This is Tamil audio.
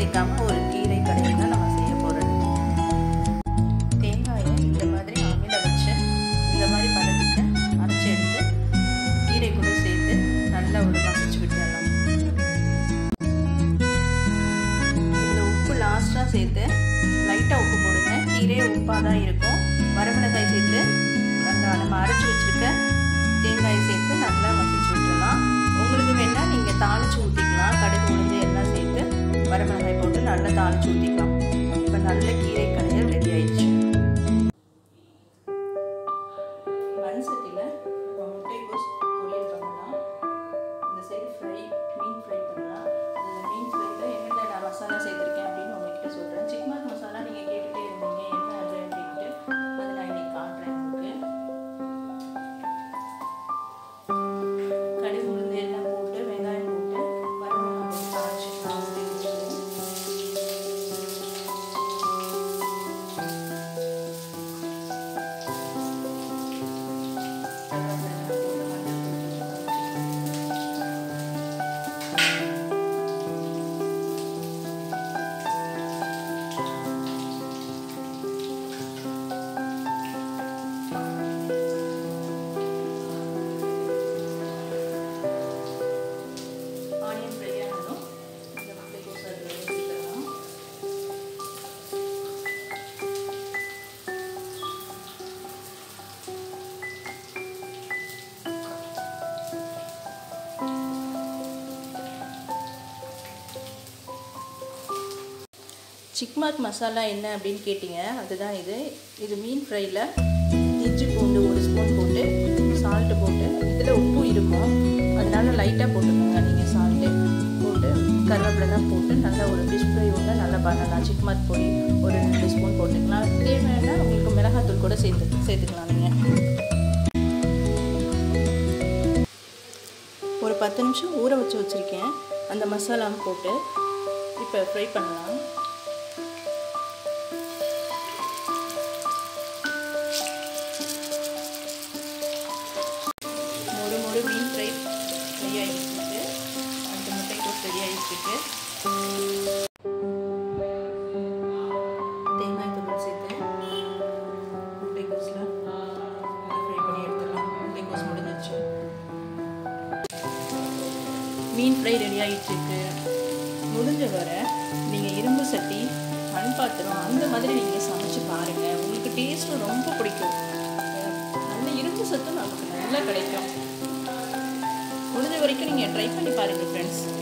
சேர்க்காம ஒரு கீரை கடையில் தான் நம்ம செய்ய போகிறது தேங்காயை இந்த மாதிரி அமில வச்சு இந்த மாதிரி பதத்துக்கு அரைச்சி எடுத்து கீரை கூட சேர்த்து நல்லா ஒரு மசிச்சு விட்டுடலாம் இதில் உப்பு லாஸ்ட்டாக சேர்த்து லைட்டாக உப்பு போடுங்க கீரையே உப்பாக தான் இருக்கும் வரமிளகாய் சேர்த்து நல்லா நம்ம அரைச்சி வச்சுருக்க தேங்காயை சேர்த்து நல்லா மசிச்சு விட்டுடலாம் உங்களுக்கு வேணால் நீங்கள் தாளித்து ஊற்றிக்கலாம் கடுகு உளுந்து எல்லாம் சேர்த்து வரமிளகாய் போட்டு நல்லா தாளித்து ஊற்றிக்கலாம் இப்போ நல்ல கீரை கடையல் ரெடி ஆயிடுச்சு மண் சட்டியில் இப்போ முட்டைக்கோஸ் பொரியல் பண்ணலாம் இந்த சைடு ஃப்ரை மீன் ஃப்ரை பண்ணலாம் அதில் மீன் ஃப்ரையில் என்னென்ன நான் மசாலா சேர்த்துருக்கேன் அப்படின்னு உங்ககிட்ட சொல்கிறேன் சிக்மாக் மசாலா நீங்கள் கேட்டுகிட்டே இருந்தீங்க என்ன அது அப்படின்ட்டு அதை நான் இன்னைக்கு காட்டுறேன் உங்களுக்கு கடுகு உளுந்து எல்லாம் போட்டு வெங்காயம் போட்டு வரமிளகாய் போட்டு தாளிச்சுக்கலாம் ஆனியன் ஃப்ரை ஆனதும் இந்த முட்டைக்கோஸ் அதில் ஊற்றிக்கலாம் சிக்மாக் மசாலா என்ன அப்படின்னு கேட்டிங்க அதுதான் இது இது மீன் ஃப்ரையில் இஞ்சி பூண்டு ஒரு ஸ்பூன் போட்டு சால்ட்டு போட்டு இதில் உப்பு இருக்கும் அதனால லைட்டாக போட்டுக்கோங்க நீங்கள் சால்ட்டு போட்டு கருவேப்பிலாம் போட்டு நல்லா ஒரு டிஷ் ஃப்ரை ஒன்று நல்லா பண்ணலாம் சிக்மாக் பொடி ஒரு ரெண்டு ஸ்பூன் போட்டுக்கலாம் தேவைன்னா உங்களுக்கு மிளகாத்தூள் கூட சேர்த்து சேர்த்துக்கலாம் நீங்கள் ஒரு பத்து நிமிஷம் ஊற வச்சு வச்சுருக்கேன் அந்த மசாலாவும் போட்டு இப்போ ஃப்ரை பண்ணலாம் மொறு மொறு மீன் ஃப்ரை ரெடி ஆகிட்டு அடுத்த முட்டைக்கோஸ் ரெடி ஆகிட்டு தேங்காய் துருவல் சேர்த்து முட்டைக்கோஸில் ஃப்ரை பண்ணி எடுத்துடலாம் முட்டைக்கோஸ் முடிஞ்சிச்சு மீன் ஃப்ரை ரெடி ஆகிட்டுருக்கு முடிஞ்ச வர நீங்கள் இரும்பு சட்டி மண் பாத்திரம் அந்த மாதிரி நீங்கள் சமைச்சு பாருங்கள் உங்களுக்கு டேஸ்ட்டும் ரொம்ப பிடிக்கும் நல்ல இரும்பு சத்தும் நமக்கு நல்லா கிடைக்கும் முடிஞ்ச வரைக்கும் நீங்கள் ட்ரை பண்ணி பாருங்கள் ஃப்ரெண்ட்ஸ்